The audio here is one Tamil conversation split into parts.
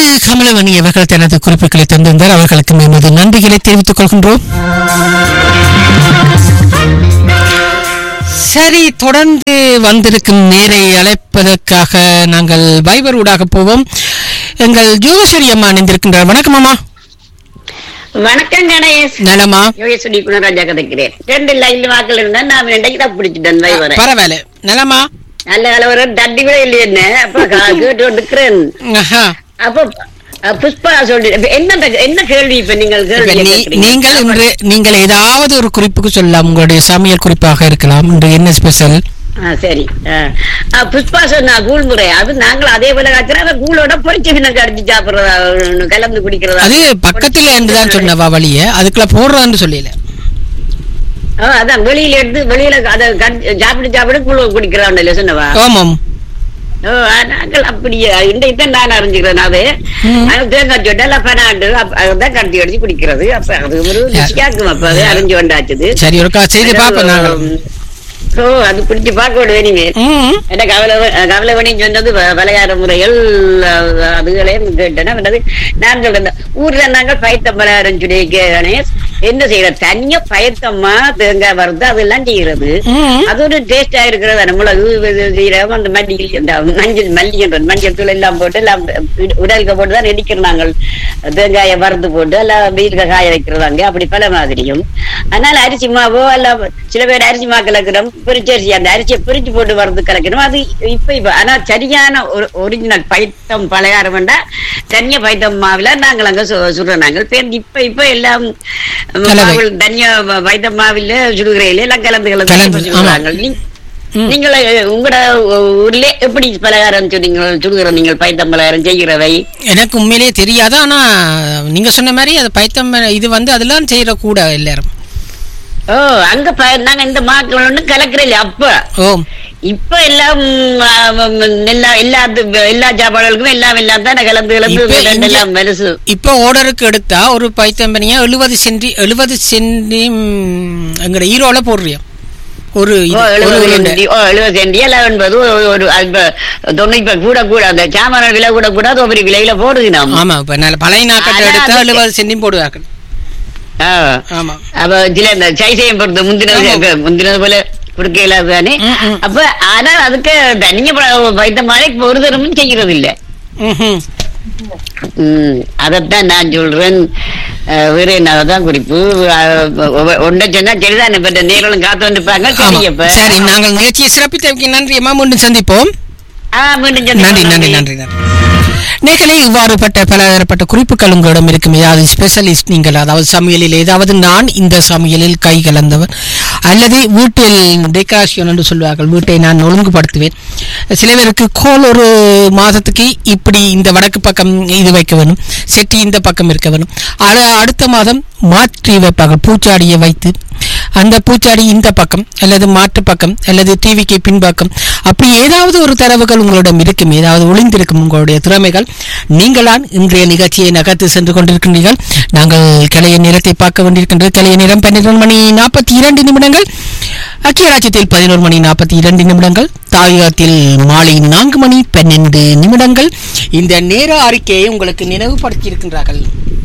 கமலவணி அவர்கள் தனது குறிப்புகளை தந்திருந்தார் அவர்களுக்கு எமது நன்றிகளை தெரிவித்துக் கொள்கின்றோம் சரி தொடர்ந்து வந்திருக்கும் நேரை அழைப்பதற்காக நாங்கள் வைபர் ஊடாக போவோம் எங்கள் ஜோகேஸ்வரி அம்மா இணைந்திருக்கின்றார் வணக்கம் அம்மா வணக்கம் கணேஷ் நலமா யோகேஸ்வரி குணராஜா கதைக்கிறேன் ரெண்டு லைன்ல வாக்கில் இருந்தா நான் ரெண்டைக்கு தான் பிடிச்சிட்டேன் வைவரை பரவாயில்ல நலமா நல்ல கலவரம் தட்டி கூட இல்லையே என்ன அப்ப கா- கேட்டு வந்துக்கிறேன் ஆஹா. அப்ப அஹ், புஷ்பா சொல்லி இப்ப என்ன என்ன கேள்வி இப்ப நீங்கள் இப்ப கேள்வி நீ- கேட்கிறீங்க? நீங்கள் இன்று நீங்கள் ஏதாவது ஒரு குறிப்புக்கு சொல்லலாம் உங்களுடைய சமையல் குறிப்பாக இருக்கலாம் இன்று என்ன ஸ்பெஷல் ஆ, சரி ஆ. ஆ, புஷ்பா சொன்னா கூழ் முறை அது நாங்களும் அதே போல காய்ச்சறோம் அதை கூழோட பொரிச்சு பின்ன கடிச்சு சாப்பிடுறதா ஒண்ணு கலந்து குடிக்கிறதா அது பக்கத்துல இருந்து தான் சொன்னவா வழிய அதுக்குள்ள போடுறான்னு சொல்லல ஆ, அதான் வெளியில எடுத்து வெளியில அதை கடி- சாப்பிட்டு சாப்பிட்டு கூழ் குடிக்கிறான் சொன்னவா ஆமாம் ஓ, நாங்கள் அப்படியே இன்றைக்கு தான் நான் அறிஞ்சுக்கிறேன் அது ம். அது தேங்காய் சொட்டை எல்லாம் பனாண்டு அப்ப அதுதான் கட்டி அடிச்சு குடிக்கிறது அப்ப அது ஒரு ருசியாக்கும் அப்ப அது அறிஞ்சு வந்தாச்சுது சரி ஒருக்கா செய்து பார்ப்போம் நாங்கள் ஓ அது குடிச்சு பார்க்க விடுவே நீங்க ம். என்ன கவலை கவலைவணி சொன்னது வ- பலகார முறைகள் அஹ், அதுகளையும் கேட்டேன் என்னது நான் சொல்றேன் ஊர்ல நாங்கள் பயத்த பலகாரம் சொல்லி கணேஷ் என்ன செய்யறது தனியா பயத்தம்மா தேங்காய் வறுத்து அதெல்லாம் செய்யறது ம். அது ஒரு டேஸ்டா இருக்கிறது நம்மளது செய்யறோம் அந்த மல்லி அந்த மஞ்சள் மல்லிகை மஞ்சள் தூள் எல்லாம் போட்டு எல்லாம் உட- உடலுக்கு போட்டு தான் நெடிக்கிறோம் நாங்கள் தேங்காயை வறுத்து போட்டு எல்லாம் வீட்டுக்கு காய வைக்கிறதாங்க அப்படி பல மாதிரியும் அதனால அரிசி மாவோ எல்லாம் சில பேர் அரிசி மா கலக்கிறோம் பிரிச்சு அரிசி அந்த அரிசியை பிரிச்சு போட்டு வறுத்து கலக்கணும் அது இப்ப இப்ப ஆனா சரியான ஒரு ஒரிஜினல் பைத்தம் பலகாரம் வேண்டா தனியா பைத்தம் மாவுல நாங்கள் அங்க சு- சுடுறோம் நாங்கள் பேர் இப்ப இப்ப எல்லாம் கலவை. மாவுல தனியா பைத்தம் மாவில சுடுகிறையில எல்லாம் கலந்து கலந்து கலந்து, இப்ப ஆமா. சுடுறாங்க. நீ- ம். நீங்கள உங்களோட ஊர்ல எப்படி பலகாரம் சொன்னீங்க சுடுகிற நீங்கள் பைத்தம் பலகாரம் செய்கிறவை எனக்கு உண்மையிலேயே தெரியாது ஆனா நீங்க சொன்ன மாதிரி அது பைத்தம் இது வந்து அதெல்லாம் செய்யற கூட எல்லாரும் ஓ அங்க ப- நாங்க இந்த மாக்கள் ஒண்ணு கலக்கிறேன் அப்ப ஓ இப்ப எல்லாம் ஆ, எல்லா எல்லா எல்லா சாப்பாடுகளுக்கும் எல்லாம் எல்லாம் தான் கலந்து கலந்து இப்ப ரெண்டு இங்க- எல்லாம் பெருசு இப்போ ஆர்டருக்கு எடுத்தா ஒரு பைத்தம்பனியா எழுபது சென்டி எழுபது சென்டி ம், எங்கட ஈரோல போடுறியா ஒரு ஓ, இது, ஒரு எழுபது உருண்டை. சென்டி, ஓ, எழுபது சென்டி, எல்லாம் என்பது ஒரு- ஒரு இப்ப தொண்ணூத்தி இப்ப கூட கூட அந்த சாமான விலை கூட கூட ஒவ்வொரு விலையில போடுது நாம் ஆமா இப்ப நல்ல பழைய நாக்கட்டை ஆனா எடுத்தா அதுக்கு- எழுபது சென்டி போடுவார்கள் ஆ. ஆமா அப்ப சில இந்த சைசையம் பொறுத்து முந்தினது ஆமா. முந்தினது போல கொடுக்க இயலாது தானே ம், ம். அப்ப ஆனா அதுக்கு தனிய வைத்த மழைக்கு ஒரு தரமும் செய்கிறது இல்ல ம்ஹும். உம் அதத்தான் நான் சொல்றேன் அஹ், வேற என்னதான் குறிப்பு அஹ், ஒன்றை சொன்னா சரிதான் இப்ப இந்த நேரம் காத்து வந்துப்பாங்க ஆமா. சரி அப்ப சரி நாங்கள் நிகழ்ச்சியை சிறப்பித்தமைக்கு நன்றி அம்மா மீண்டும் சந்திப்போம் ஆ, மீண்டும் நன்றி சந்திப்போம். நன்றி நன்றி நன்றி நேர்களே இவ்வாறுபட்ட பலதரப்பட்ட குறிப்புகள் உங்களிடம் இருக்கும் ஏதாவது ஸ்பெஷலிஸ்ட் நீங்கள் அதாவது சமையலில் ஏதாவது நான் இந்த சமையலில் கை கலந்தவர் அல்லது வீட்டில் டெக்காஷன் என்று சொல்வார்கள் வீட்டை நான் ஒழுங்குபடுத்துவேன் சில பேருக்கு கோல் ஒரு மாதத்துக்கு இப்படி இந்த வடக்கு பக்கம் இது வைக்க வேணும் செட்டி இந்த பக்கம் இருக்க வேணும் அத அடுத்த மாதம் மாற்றி வைப்பார்கள் பூச்சாடியை வைத்து அந்த பூச்சாடி இந்த பக்கம் அல்லது மாற்று பக்கம் அல்லது டிவிக்கு பின்பக்கம் அப்படி ஏதாவது ஒரு தரவுகள் உங்களிடம் இருக்கும் ஏதாவது ஒளிந்திருக்கும் உங்களுடைய திறமைகள் நீங்களான் இன்றைய நிகழ்ச்சியை நகர்த்து சென்று கொண்டிருக்கின்றீர்கள் நாங்கள் கிளைய நேரத்தை பார்க்க வேண்டியிருக்கின்றது கிளைய நேரம் பன்னிரண்டு மணி நாற்பத்தி இரண்டு நிமிடங்கள் அக்கிய ராஜ்யத்தில் பதினோரு மணி நாற்பத்தி இரண்டு நிமிடங்கள் தாயகத்தில் மாலை நான்கு மணி பன்னெண்டு நிமிடங்கள் இந்த நேர அறிக்கையை உங்களுக்கு நினைவுபடுத்தி இருக்கின்றார்கள்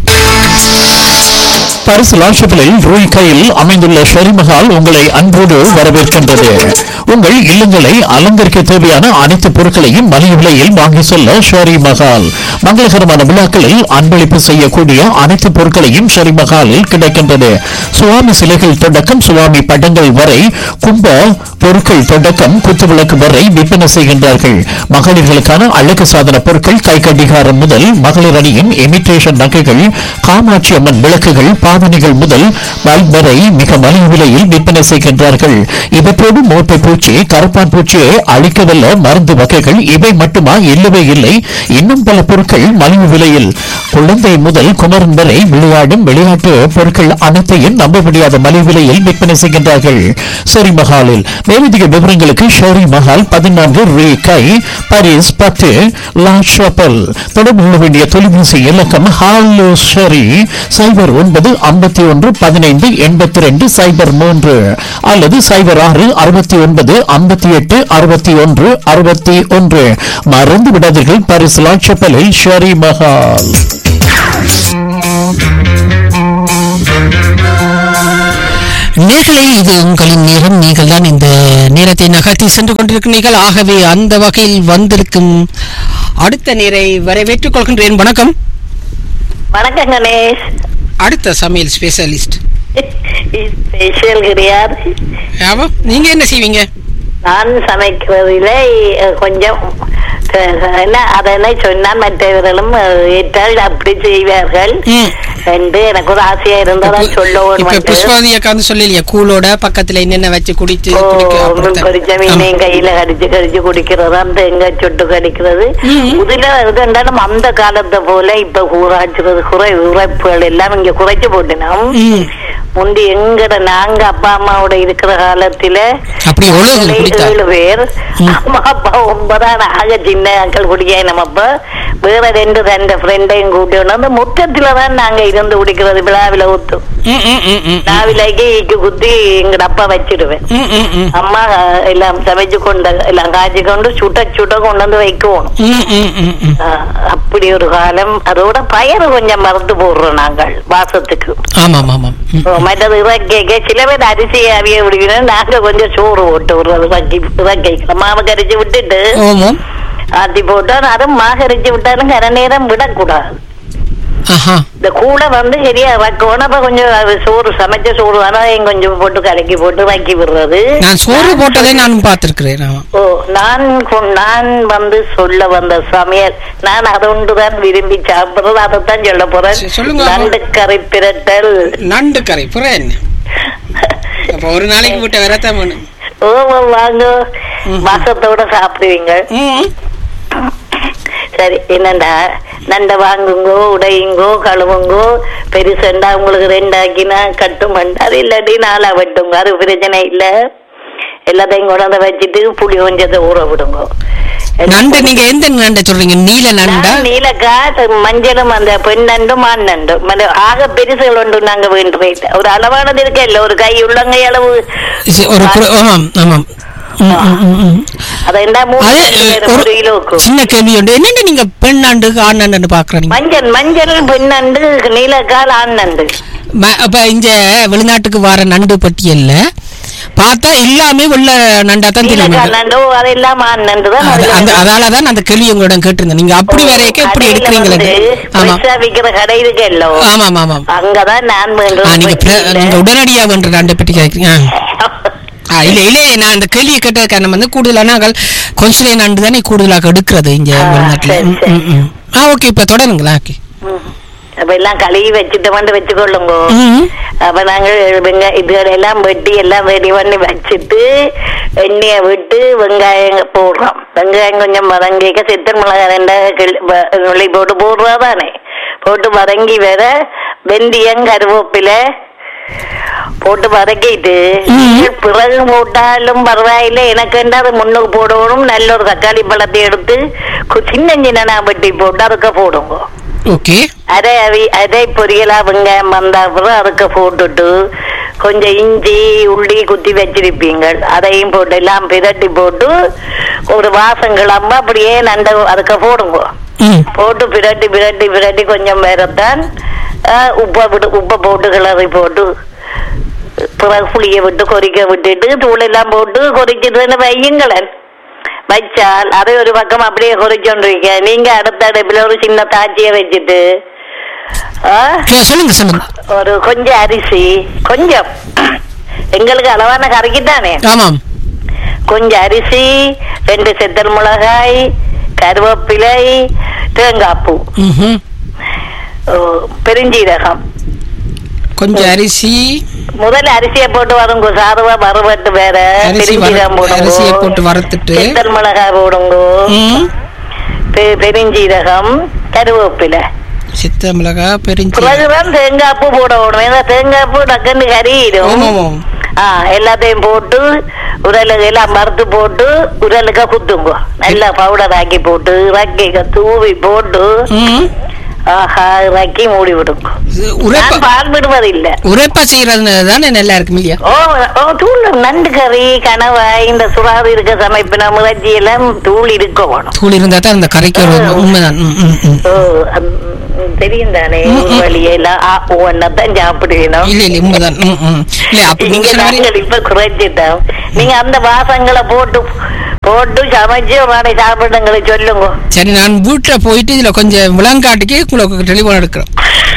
பரிசு லாஷபிளில் ரூய் கையில் அமைந்துள்ள ஷெரிமஹால் உங்களை அன்போடு வரவேற்கின்றது உங்கள் இல்லங்களை அலங்கரிக்க தேவையான அனைத்து பொருட்களையும் மலிவு விலையில் வாங்கி செல்ல ஷெரி மஹால் மங்களகரமான விழாக்களில் அன்பளிப்பு செய்யக்கூடிய அனைத்து பொருட்களையும் ஷெரி மஹாலில் கிடைக்கின்றது சுவாமி சிலைகள் தொடக்கம் சுவாமி படங்கள் வரை கும்ப பொருட்கள் தொடக்கம் குத்துவிளக்கு வரை விற்பனை செய்கின்றார்கள் மகளிர்களுக்கான அழகு சாதன பொருட்கள் கை கடிகாரம் முதல் மகளிர் அணியின் இமிட்டேஷன் நகைகள் காமாட்சி அம்மன் விளக்குகள் பாவனைகள் முதல் பல்ப் வரை மிக மலிவு விலையில் விற்பனை செய்கின்றார்கள் இவற்றோடு மோட்டை பூச்சி கருப்பான் பூச்சியை அழிக்கவல்ல மருந்து வகைகள் இவை மட்டுமா இல்லவே இல்லை இன்னும் பல பொருட்கள் மலிவு விலையில் குழந்தை முதல் குமரன் வரை விளையாடும் விளையாட்டு பொருட்கள் அனைத்தையும் நம்ப முடியாத மலிவு விலையில் விற்பனை செய்கின்றார்கள் ஷெரி மஹாலில் மேலதிக விவரங்களுக்கு ஷெரி மஹால் பதினான்கு ரே கை பாரிஸ் பத்து லா ஷாப்பல் தொடர்பு கொள்ள வேண்டிய தொலைபேசி இலக்கம் ஹாலோ ஷெரி சைபர் ஒன்பது ஐம்பத்தி ஒன்று பதினைந்து எண்பத்தி ரெண்டு சைபர் மூன்று அல்லது சைபர் ஆறு அறுபத்தி ஒன்பது ஐம்பத்தி எட்டு அறுபத்தி ஒன்று அறுபத்தி ஒன்று மறந்து விடாதீர்கள் பரிசு லாட்சப்பலில் ஷெரி மஹால் நேர்களே இது உங்களின் நேரம் நீங்கள் தான் இந்த நேரத்தை நகர்த்தி சென்று கொண்டிருக்கிறீர்கள் ஆகவே அந்த வகையில் வந்திருக்கும் அடுத்த நேரை வரவேற்றுக் கொள்கின்றேன் வணக்கம் வணக்கம் கணேஷ் அடுத்த சமையல் ஸ்பெஷலிஸ்ட் ஸ்பெஷல் கிடையாது ஆமா நீங்க என்ன செய்வீங்க நான் சமைக்கிறதில அஹ், கொஞ்சம் அஹ், என்ன அதனை சொன்னால் மற்றவர்களும் அஹ், ஏற்றால் அப்படி செய்வார்கள் ம். என்று எனக்கு ஒரு ஆசையா இருந்ததா சொல்ல இப்ப ஒரு புஷ்பாதி அக்காந்து சொல்லலையா கூலோட பக்கத்துல என்னென்ன வச்சு குடிச்சு ஓ, குடிக்க அப்படித்தான். குறிச்ச ஆமா. மீனையும் கையில கடிச்சு கடிச்சு குடிக்கிறது அந்த எங்க சொட்டு கடிக்கிறது ம். இதுல இது இருந்தாலும் அந்த காலத்தை போல இப்ப கூறாச்சுறது குறை உழைப்புகள் எல்லாம் இங்க குறைச்சு போட்டுனோம் ம். முந்தி எங்கட நாங்க அப்பா அம்மாவோட இருக்கிற காலத்துல அப்படி ஒழுகு ஏழு- குடித்தா ஏழு பேர் ம். அம்மா அப்பா ஒன்பதாம் ஆக சின்ன அக்கள் குடிக்க நம்ம அப்ப வேற ரெண்டு ரெண்டு ஃப்ரெண்டையும் கூட்டி வந்து முற்றத்துல தான் நாங்க இருந்து குடிக்கிறது விழாவில ஊத்து ம், ம், ம், ம். நாவிலைக்கு ஈக்கு குத்தி எங்கட அப்பா வச்சிடுவேன் ம், ம், ம். அம்மா அஹ், எல்லாம் சமைச்சு கொண்டு எல்லாம் காய்ச்சி கொண்டு சுட்ட சுட்ட கொண்டு வந்து வைக்கணும் ம், ம், ம், ம். அஹ், அப்படி ஒரு காலம் அதோட பயறு கொஞ்சம் மறந்து போடுறோம் நாங்கள் வாசத்துக்கு ஆமாம் ஆமாம் ம். ஓ, மற்றது இறக்கைக்க சில பேர் அரிசி அவிய விடுக்கணும் நாங்க கொஞ்சம் சோறு போட்டு விடுறது இறக்கி இறக்கைக்கு மாவு கரைச்சி விட்டுட்டு ஓமம் ஆத்தி போட்டோம் அதுவும் மாகரிச்சு விட்டாலும் கரை நேரம் விடக்கூடாது ஆஹா இந்த கூடை வந்து சரியா இறக்கணும் அப்ப கொஞ்சம் அது சோறு சமைச்ச சோறு வேணாம் கொஞ்சம் போட்டு கலக்கி போட்டு வைக்கி விடுறது நான் சோறு போட்டதை நானும் பார்த்திருக்கிறேன் ஆமா ஓ நான் கொ- நான் வந்து சொல்ல வந்த சமையல் நான் அதை ஒன்றுதான் விரும்பி சாப்பிடுறது அதைத்தான் சொல்ல போறேன் சரி, சொல்லுங்க. நண்டு கறி பிரட்டல் நண்டு கரை புற என்ன அப்ப ஒரு நாளைக்கு விட்ட வரத்தான் வேணும் ஓ வாங்க ம். மாசத்தோட சாப்பிடுவீங்க ம். சரி என்னண்டா நண்டை வாங்குங்கோ உடையுங்கோ கழுவுங்கோ பெருசண்டா உங்களுக்கு ரெண்டாக்கினா கட்டுமண்டா அது இல்லாட்டி நாளா வெட்டுங்க அது பிரச்சனை இல்ல எல்லாத்தையும் கொண்டாந்து வச்சுட்டு புளி கொஞ்சத்தை ஊற விடுங்க நண்டு நீங்க எந்த நண்டை சொல்றீங்க நீல நண்டா நான் நீலக்கா த- மஞ்சளும் அந்த பெண் நண்டும் ஆண் நண்டும் மற்ற ஆக பெருசுகள் ஒன்று நாங்க வேண்டும் ஒரு அளவானது இருக்க இல்ல ஒரு கை உள்ளங்கை அளவு இது ஒரு குறு- ஆமாம் ஆமாம் ம், ம், ம், ம். அதை என்ன மூணு அது பேர் ஒரு ஒரு கிலோக்கு சின்ன கேள்வி உண்டு என்னென்ன நீங்க பெண் நண்டு ஆண் நண்டு பாக்குறீங்க மஞ்சள் மஞ்சள் பெண் நண்டு நீலக்கால் ஆண் நண்டு ம- அப்ப இந்த வெளிநாட்டுக்கு வர நண்டு பட்டியல்ல பார்த்தா எல்லாமே உள்ள நண்டா தான் தெரியும் நீலக்கால் நண்டு ஓ, அதெல்லாம் ஆண் நண்டு தான் அது- அதுல அந்த அதாலதான் அந்த கேள்வி உங்களிடம் கேட்டிருந்தேன் நீங்க அப்படி வரைக்கும் எப்படி கடையில எடுக்கிறீங்களே வந்து ஆமா fresh ஆ விக்கிற கடை இருக்கு எல்லோ ஆமாம் ஆமாம் அங்கதான் நான் ஆ, நீங்க வேண்டும் பிர- நீங்க உடனடியா வென்ற நண்டை பற்றி கேட்கிறீங்க ஆ, இல்ல இல்ல நான் அந்த கேள்வியை கேட்ட காரணம் வந்து கூடுதலா நாங்கள் கொஞ்ச நண்டு தானே கூடுதலாக எடுக்கிறது இங்க ஆ, வெளிநாட்டுல சரி, ம், சரி. ம், ம். ஆ ஓகே இப்ப தொடருங்களா ஓகே அப்ப எல்லாம் கழுவி வச்சுட்டு வந்து வச்சுக்கொள்ளுங்க ம். அப்ப நாங்க வெங்காய இதுகளை எல்லாம் வெட்டி எல்லாம் ரெடி பண்ணி வச்சுட்டு எண்ணெயை விட்டு வெங்காயம் போடுறோம் வெங்காயம் கொஞ்சம் வதங்கிக்க சித்தன் மிளகாய் ரெண்டா கிள்ளி- வ- நுள்ளி போட்டு போடுறா தானே போட்டு வதங்கி வர வெந்தயம் கருவேப்பிலை போட்டு வதக்கிட்டு ம். பிறகு போட்டாலும் பரவாயில்லை எனக்கு என்ன அது முன்னுக்கு போடணும் நல்ல ஒரு தக்காளி பழத்தை எடுத்து கு- சின்ன சின்ன வெட்டி போட்டு அதுக்கு போடுங்க ஓகே அரை அவி அரை பொரியலா வெங்காயம் வந்தா அப்புறம் அதுக்கு போட்டுட்டு கொஞ்சம் இஞ்சி உள்ளி குத்தி வச்சிருப்பீங்க அதையும் போட்டு எல்லாம் பிரட்டி போட்டு ஒரு வாசம் கிளம்ப அப்படியே நண்ட அதுக்கு போடுங்க ம் போட்டு பிரட்டி பிரட்டி பிரட்டி கொஞ்சம் வேறத்தான் உப்பை விட்டு உப்பை போட்டு கிளறி போட்டு பிறகு புளியை விட்டு கொதிக்க விட்டுட்டு தூள் எல்லாம் போட்டு கொதிச்சிட்டு வையுங்களேன் வச்சால் அதை ஒரு பக்கம் அப்படியே கொதிச்சோண்டிருக்க நீங்க அடுத்த அடுப்புல ஒரு சின்ன தாச்சியை வச்சுட்டு ஆ, சரி, சொல்லுங்க சொல்லுங்க ஒரு கொஞ்சம் அரிசி கொஞ்சம் எங்களுக்கு அளவான கறிக்கு தானே ஆமாம் கொஞ்சம் அரிசி ரெண்டு செத்தல் மிளகாய் கருவேப்பிலை தேங்காய் பூ ம்ஹும். ஓ, பெருஞ்சீரகம் கொஞ்சம் அரிசி முதல்ல அரிசியை போட்டு வருங்க சாதுவா வறுவட்டு வேற அரிசி பெருஞ்சீரகம் வறு- போடுங்க அரிசியை போட்டு வறுத்துட்டு செத்தல் மிளகாய் போடுங்க ம். பெ- பெருஞ்சீரகம் கருவேப்பிலை சித்த மிளகாய் பெருஞ்சி பிறகுதான் தேங்காய் பூ போடணும் ஏன்னா தேங்காய் பூ டக்குன்னு கறியிடும் ஆமாம் ஆ எல்லாத்தையும் போட்டு உரலுக்கு எல்லாம் மறுத்து போட்டு உரலுக்கு குத்துங்க நல்லா பவுடர் ஆக்கி போட்டு இறக்கிக்க தூவி போட்டு ம் ஆஹா இறக்கி மூடி விடும் உரைப்பா நான் பால் விடுவதில்லை உரைப்பா செய்யறது தானே நல்லா இருக்கும் இல்லையா ஓ ஓ தூள் நண்டு கறி கணவாய் இந்த சுறாது இருக்க சமைப்பின முயற்சி எல்லாம் தூள் இருக்க வேணும் தூள் இருந்தா தான் அந்த கரைக்கு ஒரு உண்மைதான் ம், ம், ம். ஓ அந்த- தெரியும் தானே வழியெல்லாம் ஒன்னதான் சாப்பிடுவேணும் இல்ல இல்ல உண்மைதான் ம், ம். இல்ல அப்ப நீங்க இங்க சொன்ன மாதிரி நாங்கள் இப்ப குறைச்சிட்டோம் நீங்க அந்த வாசங்களை போட்டு போட்டு சமைச்சு ஒரு நாளை சாப்பிடுங்களை சொல்லுங்க சரி நான் வீட்டுல போயிட்டு இதுல கொஞ்சம் விளங்காட்டுக்கு உங்களுக்கு டெலிஃபோன் எடுக்கிறோம்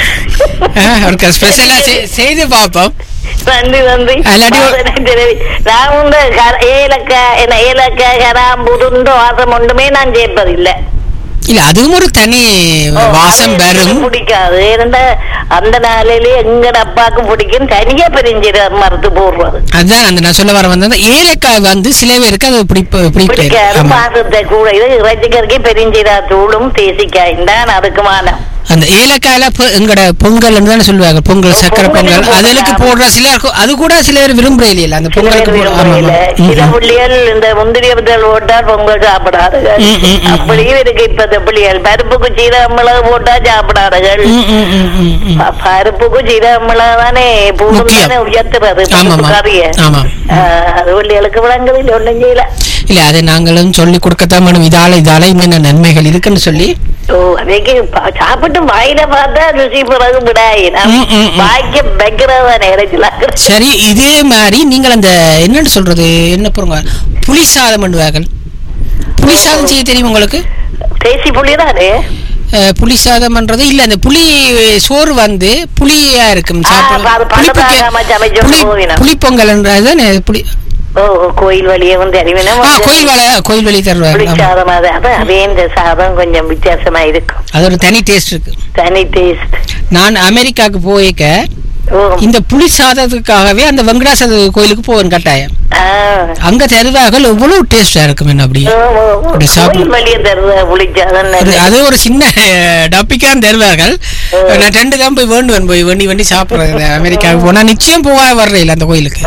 அவருக்கு ஸ்பெஷலா செய்து பார்ப்போம் நன்றி நன்றி அல்லாட்டி ஒரு- வாசனை தெரிவி. நான் வந்து க- ஏலக்காய் என்ன ஏலக்காய் கராம்பு துண்டு வாசம் ஒன்றுமே நான் சேர்ப்பதில்லை இல்ல அதுவும் ஒரு தனி வாசம் அது எனக்கு வரும் பிடிக்காது இருந்தா அந்த நாளிலே எங்கட அப்பாவுக்கு பிடிக்கும் தனியா பிரிஞ்சிட மறுத்து போடுறது அதுதான் அந்த நான் சொல்ல வர வந்தது ஏலக்காய் வந்து சில பேருக்கு அது பிடிப்பு பிடிக்காது பிடிக்காது ஆமா. பாசத்தை கூட இது இறைச்சிக்கறிக்கு பெருஞ்சீரா தூளும் தேசிக்காயும் தான் அதுக்கு மானம் அந்த ஏலக்காயில பொ- எங்கட பொங்கல் தானே சொல்லுவாங்க பொங்கல் சக்கரை பொங்கல் பொங்கலுக்கு அதுகளுக்கு போடுறாங்க. போடுற சிலர் அது கூட சில பேர் விரும்புறே இல்லையா அந்த சில பொங்கலுக்கு பேர் போடுற- ஆமா, விரும்புறதில்ல. ஆமா. ம், சில ம். புள்ளிகள் இந்த முந்திரி பத்தல் போட்டால் பொங்கல் சாப்பிடாதுகள் ம், ம், ம், அப்படியும் இருக்கு இப்ப புள்ளிகள் பருப்புக்கு சீரகம் மிளகு போட்டா சாப்பிடாதுகள் ம், ம், ம், ம், ம். ப- பருப்புக்கு சீரகம் மிளகு தானே பூண்டு முக்கியம். தானே உயர்த்துறது ஆமாமா. பருப்பு கறிய ஆமாம். அது புள்ளிகளுக்கு விளங்குது ஒன்றும் செய்யல இல்ல அதை நாங்களும் சொல்லி கொடுக்கத்தான் வேணும் இதால இதால என்னென்ன நன்மைகள் இருக்குன்னு சொல்லி ஓ அதைக்கு ப- சாப்பிட்டு வாயில பார்த்தா ருசி பிறகு விடாயி ம், ம், ம். வாய்க்க வைக்கிறதானே இறைச்சலாம் சரி இதே மாதிரி நீங்கள் அந்த என்னன்னு சொல்றது என்ன போறோங்க புளி சாதம் பண்ணுவார்கள் புளி சாதம் செய்ய தெரியும் உங்களுக்கு தேசி புள்ளி தானே அஹ், புளி சாதம் பண்றது இல்ல அந்த புளி சோறு வந்து புளியா இருக்கும் ஆ, சாப்பிட- அது புளிப்புக்கு- பழுதாகாம சமைச்சு புளி போவினம். புளிப்பொங்கல்ன்றது புளி ஓ கோயில் வழியே வந்து அறிவினம் ஆ கோயில் வள கோயில் வழி தருவாங்க புளி ஆமா. சாதம் அது அது அதே இந்த சாதம் கொஞ்சம் வித்தியாசமா இருக்கும் அது ஒரு தனி டேஸ்ட் இருக்கு தனி டேஸ்ட் நான் அமெரிக்காவுக்கு போயிருக்க ஓ இந்த புளி சாதத்துக்காகவே அந்த வெங்கடாசல கோயிலுக்கு போவேன் கட்டாயம் ஆ. அங்க தருவார்கள் எவ்வளவு டேஸ்டா இருக்கும் என்ன அப்படி ஓ, ஓ, ஓ. அப்படி சாப்பிடு. கோயில் வழியே தருவ புளிச்சாதம் ஒரு- அது ஒரு சின்ன டப்பிக்கான் தருவார்கள் நான் ரெண்டு தான் போய் வேண்டுவேன் போய் வேண்டி வேண்டி சாப்பிடுறது அமெரிக்காவுக்கு போனா நிச்சயம் போவா வர்றேன் அந்த கோயிலுக்கு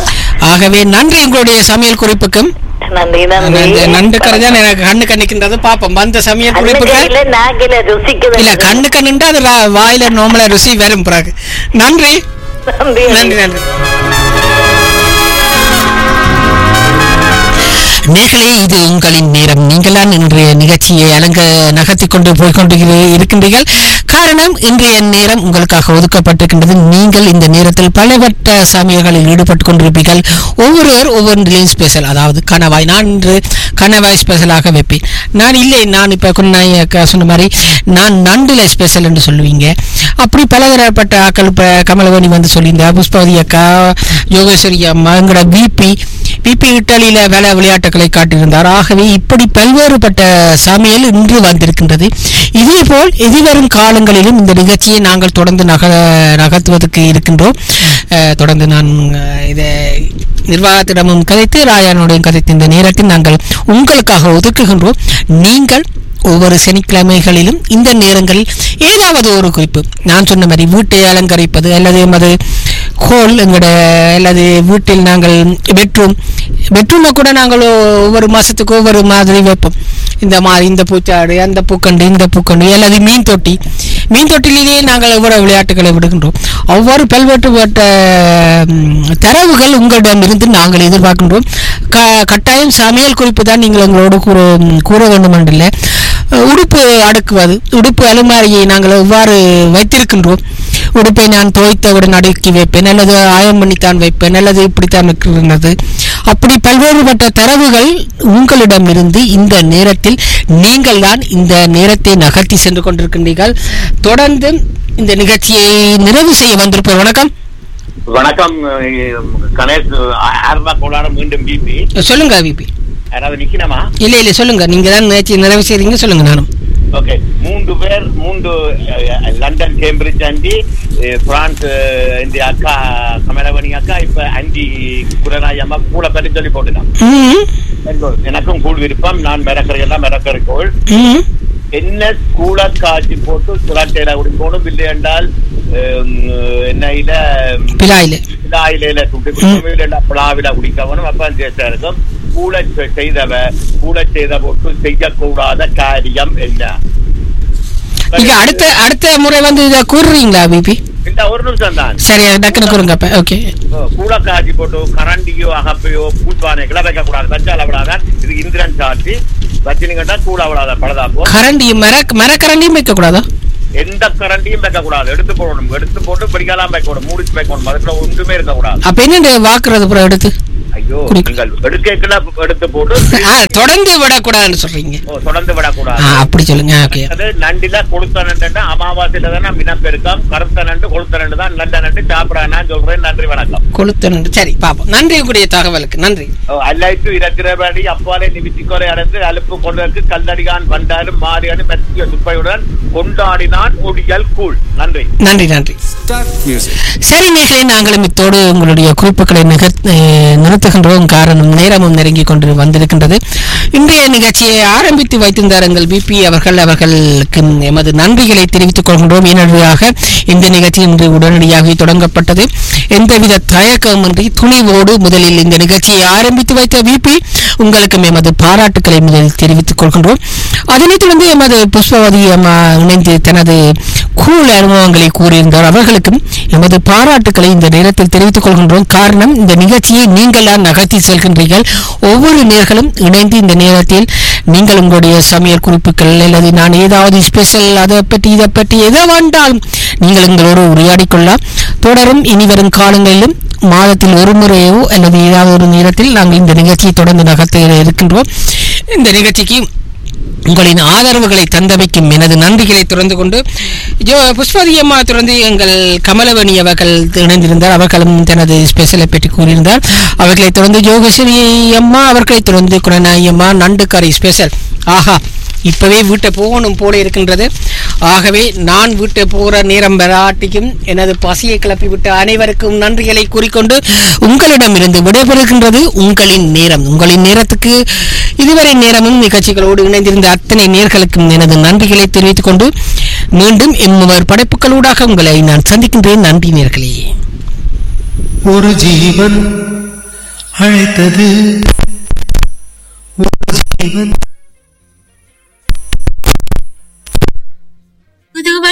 ஆகவே நன்றி உங்களுடைய சமையல் குறிப்புக்கும் நன்றி அந்த நன்றி நண்டு கறி தான் எனக்கு கண்ணு கண்ணிக்கின்றது பாப்போம் வந்த சமையல் குறிப்புக்கு அன்னைக்கு நாக்கில ருசிக்குது இல்ல கண்ணு கண்ணுண்டு அது ரா- வாயில நோமல ருசி வரும் பிறகு நன்றி நன்றி நன்றி நன்றி நேர்களே இது உங்களின் நேரம் நீங்களான் இன்றைய நிகழ்ச்சியை அலங்க நகர்த்தி கொண்டு போய் கொண்டு இரு- இருக்கின்றீர்கள் காரணம் இன்றைய நேரம் உங்களுக்காக ஒதுக்கப்பட்டிருக்கின்றது நீங்கள் இந்த நேரத்தில் பலவற்ற சமயங்களில் ஈடுபட்டு கொண்டிருப்பீர்கள் ஒவ்வொருவர் ஒவ்வொன்றிலையும் ஸ்பெஷல் அதாவது கணவாய் நான் இன்று கணவாய் ஸ்பெஷலாக வைப்பேன் நான் இல்லை நான் இப்போ குன்னாய் அக்கா சொன்ன மாதிரி நான் நண்டுல ஸ்பெஷல் என்று சொல்லுவீங்க அப்படி பலதரப்பட்ட ஆக்கள் இப்போ கமலவேணி வந்து சொல்லியிருந்தா புஷ்பவதி அக்கா யோகேஸ்வரி அம்மா எங்களோட பிபி பிபி இட்டாலியில வேலை விளையாட்டுகளை காட்டியிருந்தார் ஆகவே இப்படி பல்வேறுபட்ட சமையல் இன்று வந்திருக்கின்றது இதேபோல் எதிர்வரும் காலங்களிலும் இந்த நிகழ்ச்சியை நாங்கள் தொடர்ந்து நக நகர்த்துவதற்கு இருக்கின்றோம் அஹ், தொடர்ந்து நான் அஹ், இதை நிர்வாகத்திடமும் கதைத்து ராயானுடையும் கதைத்து இந்த நேரத்தில் நாங்கள் உங்களுக்காக ஒதுக்குகின்றோம் நீங்கள் ஒவ்வொரு சனிக்கிழமைகளிலும் இந்த நேரங்களில் ஏதாவது ஒரு குறிப்பு நான் சொன்ன மாதிரி வீட்டை அலங்கரிப்பது அல்லது எமது ஹோல் எங்களோட அல்லது வீட்டில் நாங்கள் பெட்ரூம் பெட்ரூமை கூட நாங்கள் ஒவ்வொரு மாதத்துக்கு ஒவ்வொரு மாதிரி வைப்போம் இந்த மாதிரி இந்த பூச்சாடு அந்த பூக்கண்டு இந்த பூக்கண்டு அல்லது மீன் தொட்டி மீன் தொட்டிலேயே நாங்கள் ஒவ்வொரு விளையாட்டுகளை விடுகின்றோம் ஒவ்வொரு பல்வேறுபட்ட ம், தரவுகள் உங்களிடம் இருந்து நாங்கள் எதிர்பார்க்கின்றோம் க கட்டாயம் சமையல் குறிப்பு தான் நீங்கள் எங்களோடு கூற கூற வேண்டும் என்றில்லை அஹ், உடுப்பு அடுக்குவது உடுப்பு அலுமாரியை நாங்கள் எவ்வாறு வைத்திருக்கின்றோம் உடுப்பை நான் துவைத்தவுடன் அடுக்கி வைப்பேன் அல்லது ஆயம் பண்ணித்தான் வைப்பேன் அல்லது இப்படித்தான் இருக்கிறது அப்படி பல்வேறுபட்ட தரவுகள் உங்களிடமிருந்து இந்த நேரத்தில் நீங்கள் தான் இந்த நேரத்தை நகர்த்தி சென்று கொண்டிருக்கின்றீர்கள் தொடர்ந்து இந்த நிகழ்ச்சியை நிறைவு செய்ய வந்திருப்போம் வணக்கம் வணக்கம் அஹ், கணேஷ் ஆர்மா கோளார மீண்டும் பிபி சொல்லுங்க விபி யாராவது நிக்கணுமா இல்ல இல்ல சொல்லுங்க நீங்க தான் நிகழ்ச்சி நிறைவு செய்றீங்க சொல்லுங்க நானும் ஓகே மூன்று பேர் மூன்று uh, London Cambridge aunty uh, France uh, இந்த அக்கா கமலவணி அக்கா இப்ப ஆண்டி குரநாய் அம்மா கூட பற்றி சொல்லி போட்டுட்டான் ம், எனக்கும் கூழ் விருப்பம் நான் மிரக்கரை எல்லாம் மிரக்கரை கோள் ம். என்ன ஸ்கூல காய்ச்சி போட்டு சுராட்டையில குடிக்கணும் இல்லை என்றால் அஹ், எண்ணெயில பிலாயில பிளாயில துண்டு குடிக்கணும் பிளாவில குடிக்கணும் அப்ப சேஷா இருக்கும் கூட செய்தவ கூட செய்த போட்டு செய்யக்கூடாத காரியம் என்ன நீங்க அடுத்த அடுத்த முறை வந்து இதை கூறுறீங்களா பிபி இந்த ஒரு நிமிஷம் தான் சரி அது டக்குன்னு கூறுங்க அப்ப ஓகே கூட காய்ச்சி போட்டு கரண்டியோ அகப்பையோ பூட்பானைகளோ வைக்க கூடாது வச்சால் அவ்வளவுதான் இது இந்திரன் சாட்சி வச்சுனீங்கன்னா கூட அவ்வளவுதான் பழுதாப்போ கரண்டி மர மரக்கரண்டியும் வைக்க கூடாதா எந்த கரண்டியும் வைக்க கூடாது எடுத்து போடணும் எடுத்து போட்டு பிடிக்கலாம் வைக்க கூடாது மூடிச்சு வைக்கணும் அதுக்குள்ள ஒன்றுமே இருக்க கூடாது அப்ப என்ன வாக்குறது அப்புறம் எடுத்து ஐயோ குடி. நீங்கள் எடுக்கல எடுத்து போட்டு ஆ, தொடர்ந்து விடக்கூடாதுன்னு சொல்றீங்க ஓ, தொடர்ந்து ஆ, விடக்கூடாது அப்படி சொல்லுங்க ஓகே அது நண்டில கொளுத்த நண்டு அமாவாசையில தானே மினப்பெருக்கம் கருத்த நண்டு கொளுத்த நண்டு தான் நல்ல நண்டு சாப்பிட நான் சொல்றேன் நன்றி வணக்கம் கொளுத்த நண்டு சரி பாப்போம் நன்றி கூடிய தகவலுக்கு நன்றி அல்லாய்த்து இரத்திரபடி அப்பாலே நிமித்திக்கொரை அடைந்து அலுப்பு கொண்டதற்கு கல்லடிகான் வந்தாலும் மாறியானு மெத்திய துப்பையுடன் கொண்டாடினான் ஒடியல் கூழ் நன்றி நன்றி நன்றி Start music. சரி நேர்களே நாங்களும் இத்தோடு உங்களுடைய குறிப்புகளை நிகழ் அஹ், நிறுத்துகின்றோம் காரணம் நேரமும் நெருங்கி கொண்டு வந்திருக்கின்றது இன்றைய நிகழ்ச்சியை ஆரம்பித்து வைத்திருந்தார் எங்கள் பிபி அவர்கள் அவர்களுக்கு எமது நன்றிகளை தெரிவித்துக் கொள்கின்றோம் ஏனடியாக இந்த நிகழ்ச்சி இன்று உடனடியாக தொடங்கப்பட்டது எந்தவித தயக்கமின்றி துணிவோடு முதலில் இந்த நிகழ்ச்சியை ஆரம்பித்து வைத்த பிபி உங்களுக்கும் எமது பாராட்டுக்களை முதலில் தெரிவித்துக் கொள்கின்றோம் அதனைத் தொடர்ந்து எமது புஷ்பவதி அம்மா இணைந்து தனது கூல் அனுபவங்களை கூறியிருந்தார் அவர்களுக்கும் எமது பாராட்டுக்களை இந்த நேரத்தில் தெரிவித்துக் கொள்கின்றோம் காரணம் இந்த நிகழ்ச்சியை நீங்களாம் நகர்த்தி செல்கின்றீர்கள் ஒவ்வொரு நேர்களும் இணைந்து இந்த நேரத்தில் நீங்கள் உங்களுடைய சமையல் குறிப்புகள் அல்லது நான் ஏதாவது ஸ்பெஷல் அதை பற்றி இதை பற்றி எதை வேண்டாலும் நீங்கள் எங்களோடு உரையாடிக் கொள்ளலாம் தொடரும் இனி வரும் காலங்களிலும் மாதத்தில் ஒரு முறையோ அல்லது ஏதாவது ஒரு நேரத்தில் நாங்கள் இந்த நிகழ்ச்சியை தொடர்ந்து நகர்த்த இருக்கின்றோம் இந்த நிகழ்ச்சிக்கு உங்களின் ஆதரவுகளை தந்தமைக்கும் எனது நன்றிகளை தொடர்ந்து கொண்டு ஜோ புஷ்பதி அம்மா தொடர்ந்து எங்கள் கமலவணி அவர்கள் இணைந்திருந்தார் அவர்களும் தனது ஸ்பெஷலை பற்றி கூறியிருந்தார் அவர்களை தொடர்ந்து யோகஸ்ரீ அம்மா அவர்களை தொடர்ந்து குணநாயகி அம்மா நண்டுக்கரை ஸ்பெஷல் ஆஹா இப்பவே வீட்டை போகணும் போல இருக்கின்றது ஆகவே நான் வீட்டை போகிற நேரம் வராட்டியும் எனது பசியை கிளப்பி விட்ட அனைவருக்கும் நன்றிகளை கூறிக்கொண்டு உங்களிடமிருந்து விடைபெறுகின்றது உங்களின் நேரம் உங்களின் நேரத்துக்கு இதுவரை நேரமும் நிகழ்ச்சிகளோடு இணைந்திருந்த அத்தனை நேர்களுக்கும் எனது நன்றிகளை தெரிவித்துக் கொண்டு மீண்டும் எம்முவர் படைப்புகளூடாக உங்களை நான் சந்திக்கின்றேன் நன்றி நேர்களே ஒரு ஜீவன் அழைத்தது ஒரு ஜீவன்